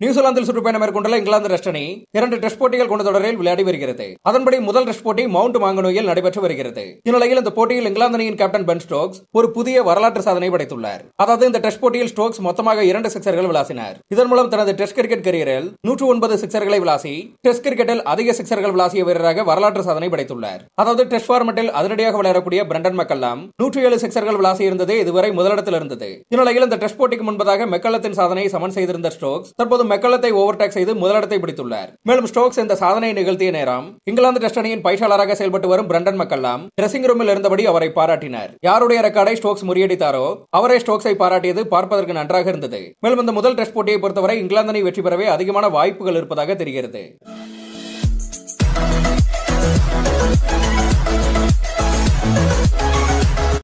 நியூசிலாந்தில் சுற்றுப்பயணம் மேற்கொண்டுள்ள இங்கிலாந்து டெஸ்ட் அணி இரண்டு டெஸ்ட் போட்டிகள் கொண்ட தொடரில் விளையாடி வருகிறது அதன்படி முதல் டெஸ்ட் போட்டி மவுண்ட் மாங்கனோயில் நடைபெற்று வருகிறது இந்நிலையில் இந்த போட்டியில் இங்கிலாந்து அணியின் கேப்டன் பென் ஸ்டோக்ஸ் ஒரு புதிய வரலாற்று சாதனை படைத்துள்ளார் அதாவது இந்த டெஸ்ட் போட்டியில் ஸ்டோக்ஸ் மொத்தமாக இரண்டு சிக்சர்கள் விளாசினார் இதன் மூலம் தனது டெஸ்ட் கிரிக்கெட் கரியரில் நூற்று ஒன்பது சிக்சர்களை விளாசி டெஸ்ட் கிரிக்கெட்டில் அதிக சிக்சர்கள் விளாசிய வீரராக வரலாற்று சாதனை படைத்துள்ளார் அதாவது டெஸ்ட் ஃபார்மெட்டில் அதிரடியாக விளையாடக்கூடிய பிரண்டன் மெக்கல்லாம் நூற்றி ஏழு சிக்சர்கள் விளாசி இருந்தது இதுவரை முதலிடத்தில் இருந்தது இந்நிலையில் இந்த டெஸ்ட் போட்டிக்கு முன்பதாக மெக்கல்லத்தின் சாதனையை சமன் செய்திருந்த ஸ்டோக்ஸ் தற்போது மெக்கல்லத்தை ஓவர்டேக் செய்து முதலிடத்தை பிடித்துள்ளார் மேலும் ஸ்டோக்ஸ் இந்த சாதனையை நிகழ்த்திய நேரம் இங்கிலாந்து டெஸ்ட் அணியின் பயிற்சியாளராக செயல்பட்டு வரும் பிரண்டன் மெக்கல்லாம் ட்ரெஸ்ஸிங் ரூமில் இருந்தபடி அவரை பாராட்டினார் யாருடைய ரெக்கார்டை ஸ்டோக்ஸ் முறியடித்தாரோ அவரே ஸ்டோக்ஸை பாராட்டியது பார்ப்பதற்கு நன்றாக இருந்தது மேலும் இந்த முதல் டெஸ்ட் போட்டியை பொறுத்தவரை இங்கிலாந்து அணி வெற்றி பெறவே அதிகமான வாய்ப்புகள் இருப்பதாக தெரிகிறது Thank